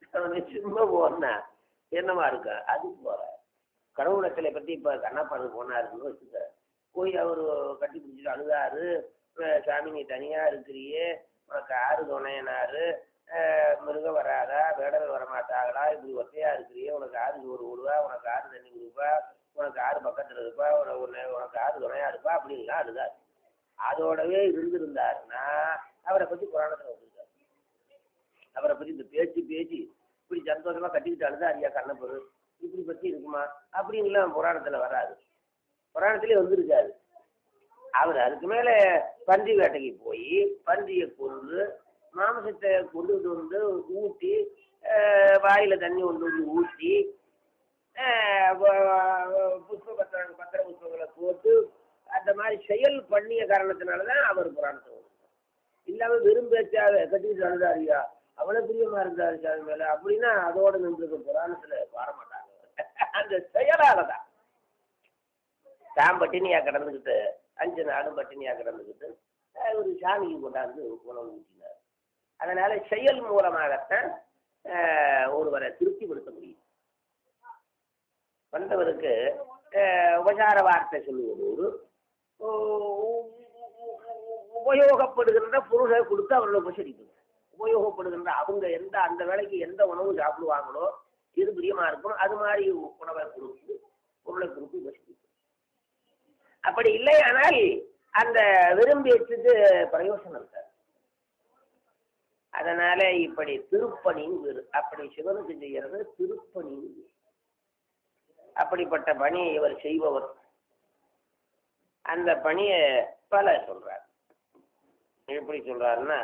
அவனை சும்மா போனா என்னமா இருக்கா அது போற கடவுளத்தில பத்தி இப்ப கண்ணப்பாடு போனாருன்னு வச்சுக்க போய் அவரு கட்டி பிடிச்சிட்டு அழுதாரு அஹ் சாமி நீ தனியா இருக்கிறியே உனக்கு ஆறு துணையனாரு அஹ் மிருகம் வராதா வேடர்கள் வரமாட்டாங்களா இப்படி ஒத்தையா இருக்கிறியே உனக்கு ஆறு சோறு விடுவா உனக்கு ஆறு தண்ணி கொடுப்பா உனக்கு ஆறு பக்கத்துல இருப்பா உன- உன்னை- உனக்கு ஆறு துணையா இருப்பா அப்படின்லாம் அழுதாரு அதோடவே இருந்திருந்தாருன்னா அவரை பத்தி புராணத்துல வந்திருக்காரு அவரை பத்தி இந்த பேச்சு பேச்சு இப்படி சந்தோஷமா கட்டிக்கிட்டு அழுதா ஐயா கண்ணப்பரு இப்படி பத்தி இருக்குமா அப்படின்லாம் புராணத்துல வராது புராணத்திலே வந்திருக்காரு அவர் அதுக்கு மேல பன்றி வேட்டைக்கு போய் பன்றியை கொண்டு மாமிசத்தை கொண்டுட்டு வந்து ஊட்டி அஹ், வாயில தண்ணி கொண்டு வந்து ஊற்றி அஹ், வ- வ- புஷ்ப பத்திர பத்திர புஷ்பங்களை போட்டு அந்த மாதிரி செயல் பண்ணிய காரணத்தினால தான் அவர் புராணத்தை வந்தார் இல்லாம வெறும் பேச்சாக கட்டிக்கிட்டு அழுதாரியா அவ்வளவு பிரியமா இருந்தாரு சாமி மேல அப்படின்னா அதோட நின்று புராணத்துல வர மாட்டாங்க அந்த செயலால தான் தான் பட்டினியா கிடந்துக்கிட்டு அஞ்சு நாளும் பட்டினியா கிடந்துக்கிட்டு அஹ், ஒரு சாமிக்கு கொண்டாந்து உணவு ஊட்டினார் அதனால செயல் மூலமாகத்தான் அஹ், ஒருவரை திருப்திப்படுத்த முடியும் வந்தவருக்கு அஹ், உபசார வார்த்தை சொல்லுவதோடு உ- உபயோகப்படுகின்ற பொருளை கொடுத்து அவர்களை உபசரிக்கணும் உபயோகப்படுகின்ற அவங்க எந்த அந்த வேலைக்கு எந்த உணவு சாப்பிடுவாங்களோ எது பிரியமா இருக்கும் அது மாதிரி உணவை கொடுத்து பொருளை கொடுத்து உபசரிக்கணும் அப்படி இல்லையானால் அந்த விரும்பியத்துக்கு பிரயோசனம் இருக்காது அதனால இப்படி திருப்பணின்னு வேறு அப்படி சிவனுக்கு செய்யறது திருப்பணின்னு வேறு. அப்படிப்பட்ட பணியை இவர் செய்பவர் அந்த பணியை பல சொல்றார் எப்படி சொல்றாருன்னா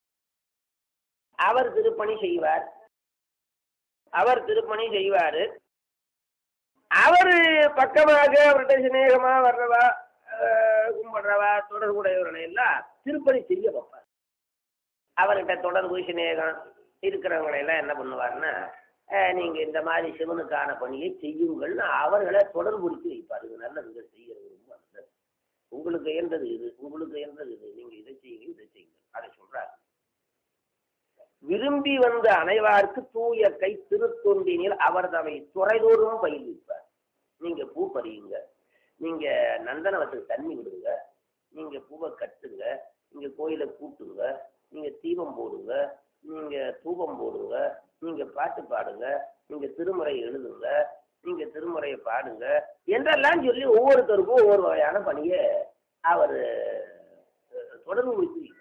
அவர் திருப்பணி செய்வார் அவர் திருப்பணி செய்வாரு அவரு பக்கமாக அவர்கிட்ட சிநேகமா வர்றவா அஹ், கும்பிடுறவா தொடர்புடையவர்களை எல்லாம் திருப்பணி செய்ய வைப்பார் அவர்கிட்ட தொடர்பு சிநேகம் இருக்கிறவங்களை எல்லாம் என்ன பண்ணுவார்னா அஹ், நீங்க இந்த மாதிரி சிவனுக்கான பணியை செய்யுங்கள்னு அவர்களை தொடர்புடுத்தி வைப்பார் இது நல்லதுங்க செய்யறது ரொம்ப நல்லது உங்களுக்கு இயன்றது இது உங்களுக்கு இயன்றது இது நீங்க இதை செய்யுங்க இதை செய்யுங்க அதை சொல்றாரு விரும்பி வந்த அனைவார்க்கு தூய கை திருத்தொண்டினில் அவர் தம்மை துறைதோறும் பயில்விப்பார் நீங்க பூ பறியுங்க நீங்க நந்தனவத்துக்கு தண்ணி விடுங்க நீங்க பூவை கட்டுங்க நீங்க கோயிலை கூட்டுங்க நீங்க தீபம் போடுங்க நீங்க தூபம் போடுங்க நீங்க பாட்டு பாடுங்க நீங்க திருமுறை எழுதுங்க நீங்க திருமுறையை பாடுங்க என்றெல்லாம் சொல்லி ஒவ்வொருத்தருக்கும் ஒவ்வொரு வகையான பணியை அவர் தொடர்பு முடித்து வைப்பார்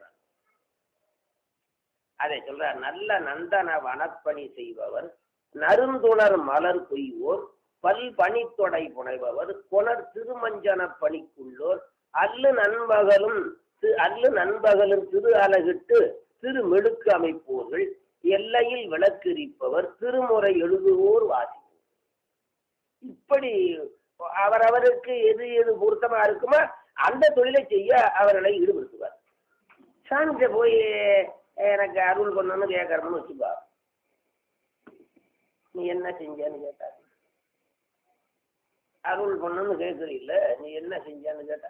அதை சொல்றார் நல்ல நந்தன வனப்பணி செய்பவர் நறுந்துணர் மலர் கொய்வோர் பல் பனித்தொடை புனைபவர் கொணர் திருமஞ்சன பணிக்குள்ளோர் அல்லு நண்பகலும் தி- அல்லு நண்பகலும் திரு அலகிட்டு திரு மெடுக்கு அமைப்போர்கள் எல்லையில் விளக்கெரிப்பவர் திருமுறை எழுதுவோர் வாசிப்போர் இப்படி அவரவருக்கு எது எது பொருத்தமா இருக்குமோ அந்த தொழிலை செய்ய அவர்களை ஈடுபடுத்துவார் சாமிகிட்ட போய் எனக்கு அருள் பண்ணணும்னு கேட்கறோம்னு வச்சுப்பா நீ என்ன செஞ்சேன்னு கேட்டார் அருள் பண்ணணும்னு கேட்கறீல்ல நீ என்ன செஞ்சான்னு கேட்டா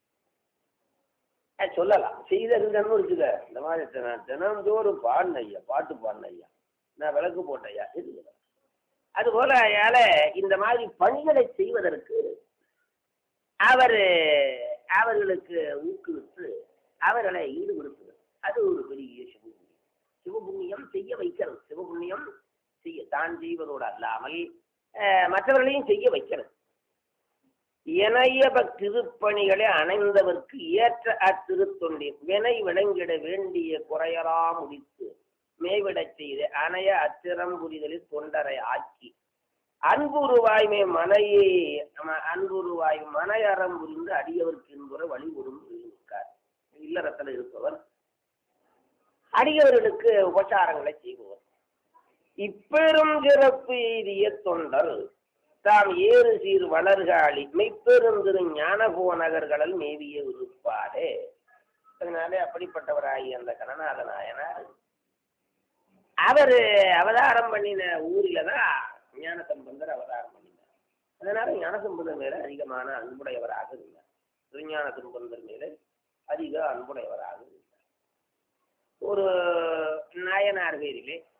அஹ் சொல்லலாம் செய்ததுன்னு வச்சுக்க இந்த மாதிரி தினம் தினந்தோறும் பாடின ஐயா பாட்டு பாடின ஐயா நான் விளக்கு போட்டேன் ஐயா இது அதுபோல அயால இந்த மாதிரி பணிகளை செய்வதற்கு அவர் அவர்களுக்கு ஊக்குவித்து அவர்களை ஈடுபடுத்துவது அது ஒரு பெரிய சிவபுண்ணியம் சிவபுண்ணியம் செய்ய வைக்கிறது சிவபுண்ணியம் செய்ய தான் செய்வதோடு அல்லாமல் அஹ், மற்றவர்களையும் செய்ய வைக்கிறது இணைய திருப்பணிகளை அணைந்தவர்க்கு ஏற்ற அத்திருத்தொண்டின் வினை விளங்கிட வேண்டிய குறையலாம் முடித்து மேவிடச் செய்து அணைய அத்திரம் புரிதலில் தொண்டரை ஆக்கி அன்புருவாய்மை மனையை ம- அன்புருவாய் மனையறம் புரிந்து அடியவர்க்கு என்புற வழிபடும் இருக்கார் இல்லறத்தில் இருப்பவர் அடியவர்களுக்கு உபசாரங்களை செய்பவர் இப்பெரும் சிறப்பு எய்திய தொண்டர் தாம் ஏறு சீர் வளர்காளி மெய்ப்பெருந்திரு ஞானபோ நகர்களல் மேவிய விருப்பாரே அதனாலே அப்படிப்பட்டவராகிய அந்த கணநாத நாயனார் அவர் அவதாரம் பண்ணின ஊரில தான் ஞானசம்பந்தர் அவதாரம் பண்ணினார் அதனால ஞானசம்பந்தர் மேல அதிகமான அன்புடையவராக இருந்தார் திருஞான சம்பந்தர் மேல அதிக அன்புடையவராக இருந்தார் ஒரு நாயனார் பேரிலே